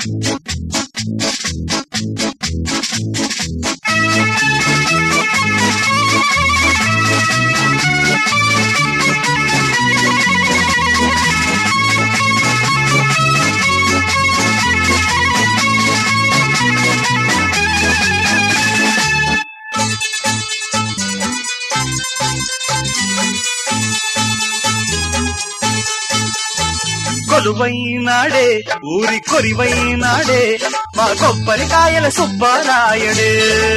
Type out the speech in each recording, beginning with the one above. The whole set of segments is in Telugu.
కొలువైనాడే ఊరి కొరివైనాడే మా కొబ్బరికాయల సుబ్బారాయుడే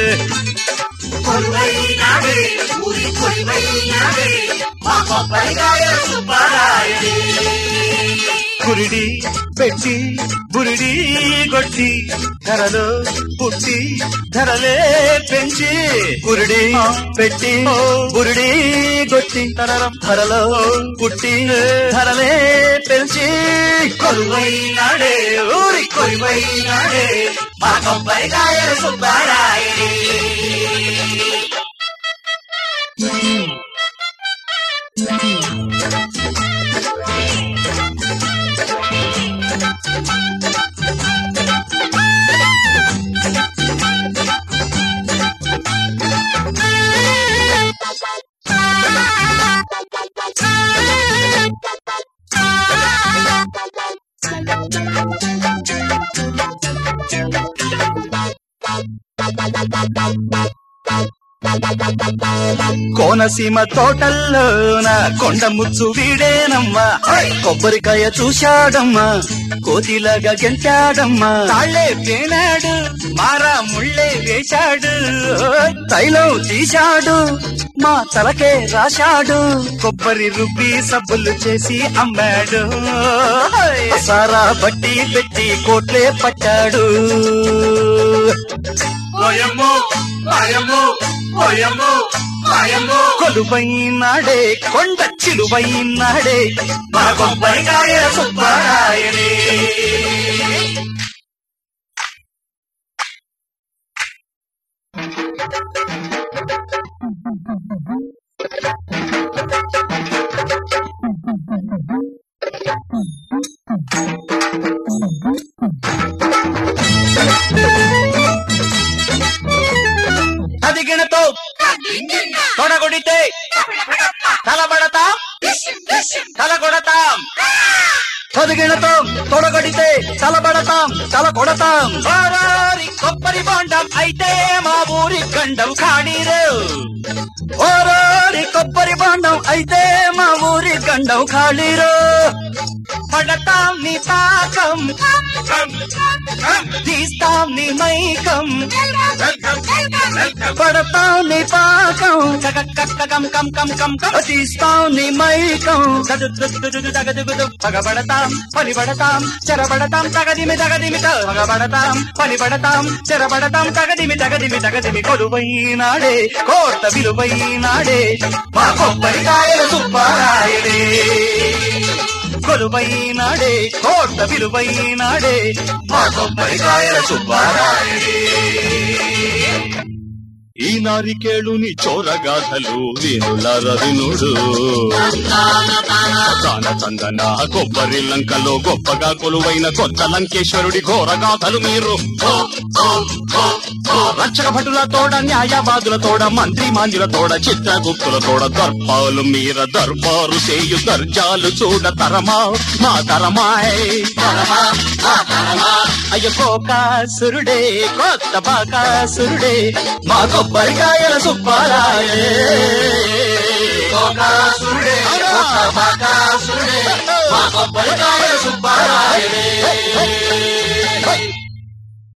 కొలువైనాడే ఊరి కొలువైనాడే మా కొబ్బరికాయల సుబ్బారాయుడే కురిడి పెట్టి బురిడి కొట్టి ధరలో పుట్టి ధరలే పెంచి కురిడి పెట్టి బురిడి కొట్టి ధరలో పుట్టి ధరలే పెంచి కొలువైనాడే ఊరి కొలువైనాడే మా కొబ్బరికాయల సుబ్బారాయుడే కోనసీమ తోటల్లోన కొండ ముచ్చు వీడేనమ్మా కొబ్బరికాయ చూశాడమ్మా కోతిలాగా గెంటాడమ్మా తాళ్లే పేనాడు మారా ముళ్ళే వేశాడు తైలం తీశాడు మా తలకే రాశాడు కొబ్బరి రుబ్బి సబ్బులు చేసి అమ్మాడు సారా బట్టి పెట్టి కోట్లే పట్టాడు ఓయమ్మో ఓయమ్మో ఓయమ్మో ఓయమ్మో కొలువైనాడే కొండ చిలువైనాడే మా కొబ్బరికాయల సుబ్బారాయుడే అదిగినతో తొడగొడితే తలబడతాం తల కొడతాం చదిగినతో తొడగొడితే తలబడతాం తల కొడతాం ఓరారి కొబ్బరి బొండం అయితే మా ఊరి గండం ఖాళీరు ఓరారి కొబ్బరి బొండం అయితే మా ఊరి గండం ఖాళీరు పడతాం నీ పాకం తీస్తాం నీ మైకం పడతాం నీ పాకం కం కం కం కం కం తీస్తాం నీ మైకం తగదుగుదు పగబడతాం పలిబడతాం చెరబడతాం తగదిమి తగదిమి పగబడతాం పలిబడతాం చెరబడతాం తగదిమి తగదిమి తగదిమి కొలువైనాడే కోట విలువైనాడే మా కొబ్బరికాయల సుబ్బారాయుడే కొలువైనాడే కోట విలువైనాడే మా కొబ్బరికాయల సుబ్బారాయుడే ఈ నారికేళుని చోరగాథలు వీనులార వినుడు తాన చందన కొబ్బరి లంకలో గొప్పగా కొలువైన కొత్త లంకేశ్వరుడి ఘోరగాథలు మీరు రక్షక భటుల తోడ న్యాయవాదుల తోడ మంత్రి మాంజుల తోడ చిత్రగుప్తుల తోడ దర్పాలు మీర దర్బారు చేయు దర్జాలు చూడ తరమా మా తరమాయ్ అయ్య కోకాసురుడే కొత్త బాకాసురుడే మా కొబ్బరికాయల సుబ్బారాయే కోకాసురుడే కొత్త బాకాసురుడే మా కొబ్బరికాయల సుబ్బారాయుడే